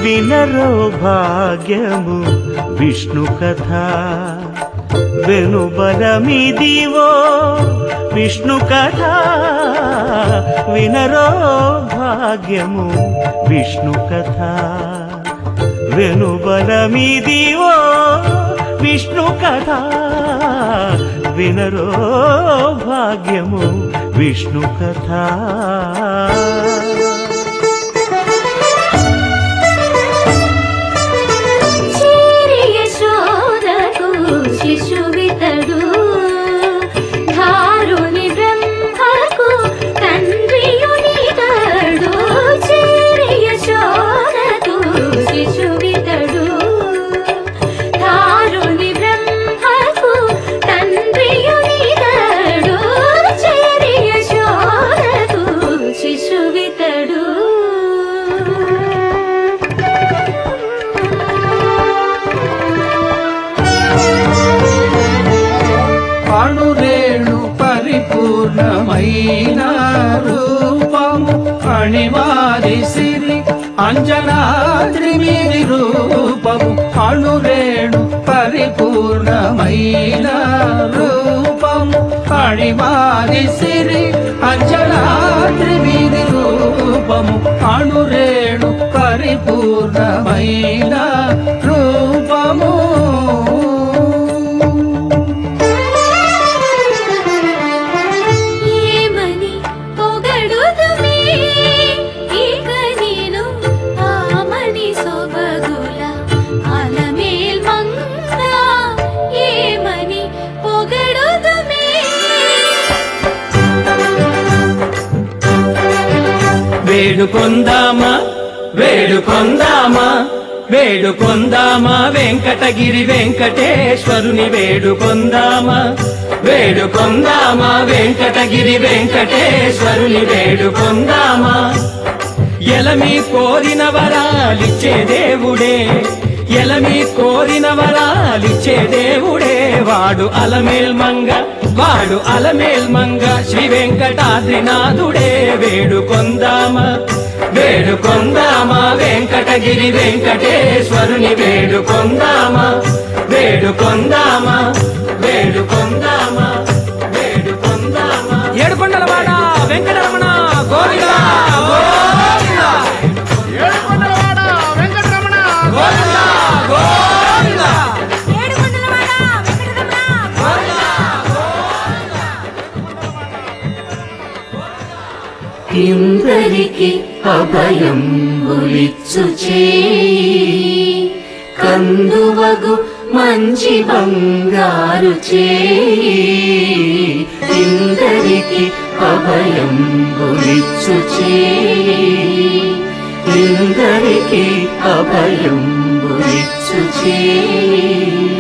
వినరో భాగ్యము విష్ణు కథ వెనుబలమిదివో విష్ణు కథ వినరో భాగ్యము విష్ణు కథ వెనుబలమిదివో విష్ణు కథ వినరో భాగ్యము విష్ణు కథ చేరి యశోదకు శిశువితడు ధారుని బ్రహ్మకు తండ్రియునితడు చేరి యశోదకు శిశువితడు ధారుని బ్రహ్మకు తండ్రియునితడు చేరి యశోదకు శిశువితడు అణురేణు పరిపూర్ణమైన రూపము అణివారి సిరి అంజనాద్రి మీది రూపము అణురేణు పరిపూర్ణమైన రూపము అణివారి సిరి అంజనాద్రి మీది రూపము అణురేణు పరిపూర్ణమైన రూపము ఏమని పొగడుదుమే ఇక నేను ఆమని సొబగుల అలమేల్ మంగ ఏమని పొగడుదుమే వేడుకొందామా వేడుకొందామా వేడుకొందామా వెంకటగిరి వెంకటేశ్వరుని వేడుకొందామా వేడుకొందామా వెంకటగిరి వెంకటేశ్వరుని వేడుకొందామా ఎలమి కోరిన వరాలిచ్చే దేవుడే ఎలమి కోరిన వరాలిచ్చే దేవుడే వాడు అలమేల్ మంగ వాడు అలమేల్ మంగ శ్రీ వెంకటాద్రినాథుడే వేడుకొందామా వేడుకొందామా వెంకటగిరి వెంకటేశ్వరుని వేడుకొందామా వేడుకొందామా వేడుకొందామా వేడుకొందామా ఏడుకొండలవాడ వెంకటరమణ గోవిందా గోవిందా ఏడుకొండలవాడ వెంకటరమణ గోవిందా గోవిందా ఏడుకొండలవాడ వెంకటరమణ ఇందరికి అభయం గులిచ్చు చేయి కందువగు మంచి బంగారు చేయి ఇందరికి అభయం గులిచ్చు చేయి ఇందరికి అభయం గులిచ్చు చేయి